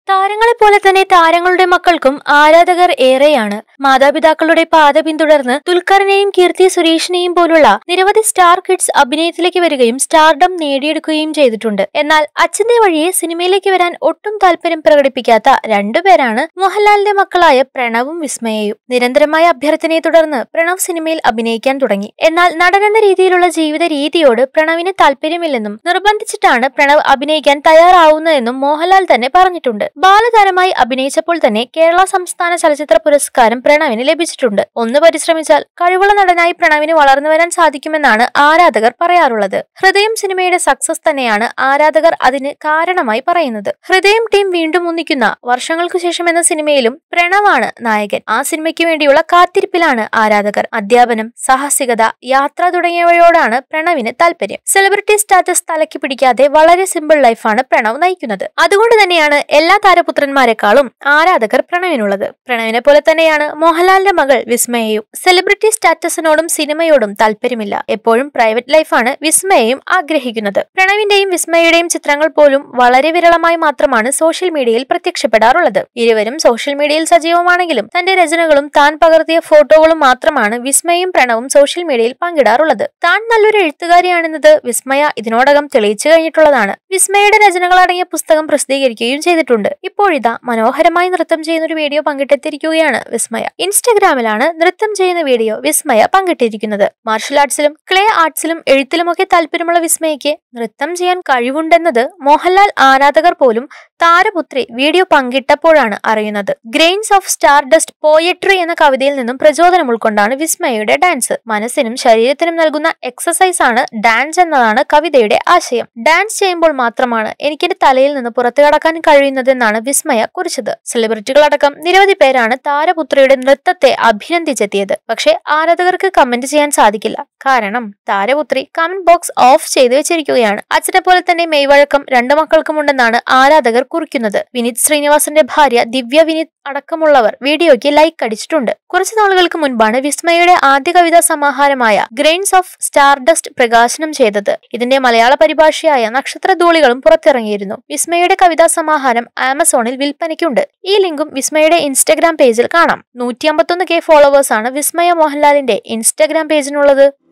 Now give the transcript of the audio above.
താരങ്ങളെ പോലെ തന്നെ താരങ്ങളുടെ മക്കൾക്കും ആരാധകർ ഏറെയാണ് മാതാപിതാക്കളുടെ പാത പിന്തുടർന്ന് ദുൽഖറിനെയും കീർത്തി സുരേഷിനെയും പോലുള്ള നിരവധി സ്റ്റാർ കിഡ്സ് അഭിനയത്തിലേക്ക് വരികയും സ്റ്റാർഡം നേടിയെടുക്കുകയും ചെയ്തിട്ടുണ്ട് എന്നാൽ അച്ഛന്റെ വഴിയെ സിനിമയിലേക്ക് വരാൻ ഒട്ടും താല്പര്യം പ്രകടിപ്പിക്കാത്ത രണ്ടുപേരാണ് മോഹൻലാലിന്റെ മക്കളായ പ്രണവും വിസ്മയയും നിരന്തരമായ അഭ്യർത്ഥനയെ തുടർന്ന് പ്രണവ് സിനിമയിൽ അഭിനയിക്കാൻ തുടങ്ങി എന്നാൽ നടനെന്ന രീതിയിലുള്ള ജീവിത രീതിയോട് പ്രണവിന് താല്പര്യമില്ലെന്നും നിർബന്ധിച്ചിട്ടാണ് പ്രണവ് അഭിനയിക്കാൻ തയ്യാറാവുന്നതെന്നും മോഹൻലാൽ തന്നെ പറഞ്ഞിട്ടുണ്ട് ബാലതാരമായി അഭിനയിച്ചപ്പോൾ തന്നെ കേരള സംസ്ഥാന ചലച്ചിത്ര പുരസ്കാരം പ്രണവിന് ലഭിച്ചിട്ടുണ്ട് ഒന്ന് പരിശ്രമിച്ചാൽ കഴിവുള്ള നടനായി പ്രണവിന് വളർന്നു വരാൻ സാധിക്കുമെന്നാണ് ആരാധകർ പറയാറുള്ളത് ഹൃദയം സിനിമയുടെ സക്സസ് തന്നെയാണ് ആരാധകർ അതിന് കാരണമായി പറയുന്നത് ഹൃദയം ടീം വീണ്ടും ഒന്നിക്കുന്ന വർഷങ്ങൾക്കു ശേഷം എന്ന സിനിമയിലും പ്രണവാണ് നായകൻ ആ സിനിമയ്ക്ക് വേണ്ടിയുള്ള കാത്തിരിപ്പിലാണ് ആരാധകർ അധ്യാപനം സാഹസികത യാത്ര തുടങ്ങിയവയോടാണ് പ്രണവിന് താല്പര്യം സെലിബ്രിറ്റി സ്റ്റാറ്റസ് തലയ്ക്ക് പിടിക്കാതെ വളരെ സിമ്പിൾ ലൈഫാണ് പ്രണവ് നയിക്കുന്നത് അതുകൊണ്ട് തന്നെയാണ് എല്ലാ താരപുത്രന്മാരെക്കാളും ആരാധകർ പ്രണവിനുള്ളത് പ്രണവിനെ പോലെ തന്നെയാണ് മോഹൻലാലിന്റെ മകൾ വിസ്മയയും സെലിബ്രിറ്റി സ്റ്റാറ്റസിനോടും സിനിമയോടും താല്പര്യമില്ല എപ്പോഴും പ്രൈവറ്റ് ലൈഫാണ് വിസ്മയയും ആഗ്രഹിക്കുന്നത് പ്രണവിന്റെയും വിസ്മയയുടെയും ചിത്രങ്ങൾ പോലും വളരെ വിരളമായി മാത്രമാണ് സോഷ്യൽ മീഡിയയിൽ പ്രത്യക്ഷപ്പെടാറുള്ളത് ഇരുവരും സോഷ്യൽ മീഡിയയിൽ സജീവമാണെങ്കിലും തന്റെ രചനകളും താൻ പകർത്തിയ ഫോട്ടോകളും മാത്രമാണ് വിസ്മയും പ്രണവും സോഷ്യൽ മീഡിയയിൽ പങ്കിടാറുള്ളത് താൻ നല്ലൊരു എഴുത്തുകാരിയാണെന്നത് വിസ്മയ ഇതിനോടകം തെളിയിച്ചു കഴിഞ്ഞിട്ടുള്ളതാണ് വിസ്മയുടെ രചനകൾ അടങ്ങിയ പുസ്തകം പ്രസിദ്ധീകരിക്കുകയും ചെയ്തിട്ടുണ്ട് ഇപ്പോഴിതാ മനോഹരമായി നൃത്തം ചെയ്യുന്ന ഒരു വീഡിയോ പങ്കിട്ടെത്തിയിരിക്കുകയാണ് വിസ്മയ ഇൻസ്റ്റഗ്രാമിലാണ് നൃത്തം ചെയ്യുന്ന വീഡിയോ വിസ്മയ പങ്കിട്ടിരിക്കുന്നത് മാർഷൽ ആർട്സിലും ക്ലേ ആർട്സിലും എഴുത്തിലുമൊക്കെ താല്പര്യമുള്ള വിസ്മയയ്ക്ക് നൃത്തം ചെയ്യാൻ കഴിവുണ്ടെന്നത് മോഹൻലാൽ ആരാധകർ പോലും താരപുത്രി വീഡിയോ പങ്കിട്ടപ്പോഴാണ് അറിയുന്നത് grains of star dust poetry എന്ന കവിതയിൽ നിന്നും പ്രചോദനം ഉൾക്കൊണ്ടാണ് വിസ്മയയുടെ ഡാൻസ് മനസ്സിനും ശരീരത്തിനും നൽകുന്ന എക്സസൈസ് ആണ് ഡാൻസ് എന്നതാണ് കവിതയുടെ ആശയം ഡാൻസ് ചെയ്യുമ്പോൾ മാത്രമാണ് എനിക്കെന്റെ തലയിൽ നിന്ന് പുറത്തു കടക്കാൻ കഴിയുന്നതെന്നാണ് വിസ്മയ കുറിച്ചത് സെലിബ്രിറ്റികളടക്കം നിരവധി പേരാണ് താരപുത്രിയുടെ നൃത്തത്തെ അഭിനന്ദിച്ചെത്തിയത് പക്ഷേ ആരാധകർക്ക് കമന്റ് ചെയ്യാൻ സാധിക്കില്ല കാരണം താരപുത്രി കമന്റ് ബോക്സ് ഓഫ് ചെയ്തു വെച്ചിരിക്കുകയാണ് അച്ഛനെ പോലെ തന്നെ മെയ്വഴക്കം രണ്ടു മക്കൾക്കുമുണ്ടെന്നാണ് ആരാധകർ കുറിക്കുന്നത് വിനീത് ശ്രീനിവാസന്റെ ഭാര്യ ദിവ്യ വിനീത് അടക്കമുള്ളവർ വീഡിയോയ്ക്ക് ലൈക്ക് അടിച്ചിട്ടുണ്ട് കുറച്ചു നാളുകൾക്ക് മുൻപാണ് വിസ്മയുടെ ആദ്യ കവിതാ സമാഹാരമായ ഗ്രെയിൻസ് ഓഫ് സ്റ്റാർഡസ്റ്റ് പ്രകാശനം ചെയ്തത് ഇതിന്റെ മലയാള പരിഭാഷയായ നക്ഷത്രധൂളികളും പുറത്തിറങ്ങിയിരുന്നു വിസ്മയുടെ കവിതാ സമാഹാരം ആമസോണിൽ വിൽപ്പനയ്ക്കുണ്ട് ഈ ലിങ്കും വിസ്മയുടെ ഇൻസ്റ്റഗ്രാം പേജിൽ കാണാം നൂറ്റി അമ്പത്തൊന്ന് കെ ഫോളോവേഴ്സാണ് വിസ്മയ മോഹൻലാലിന്റെ ഇൻസ്റ്റഗ്രാം പേജിനുള്ളത്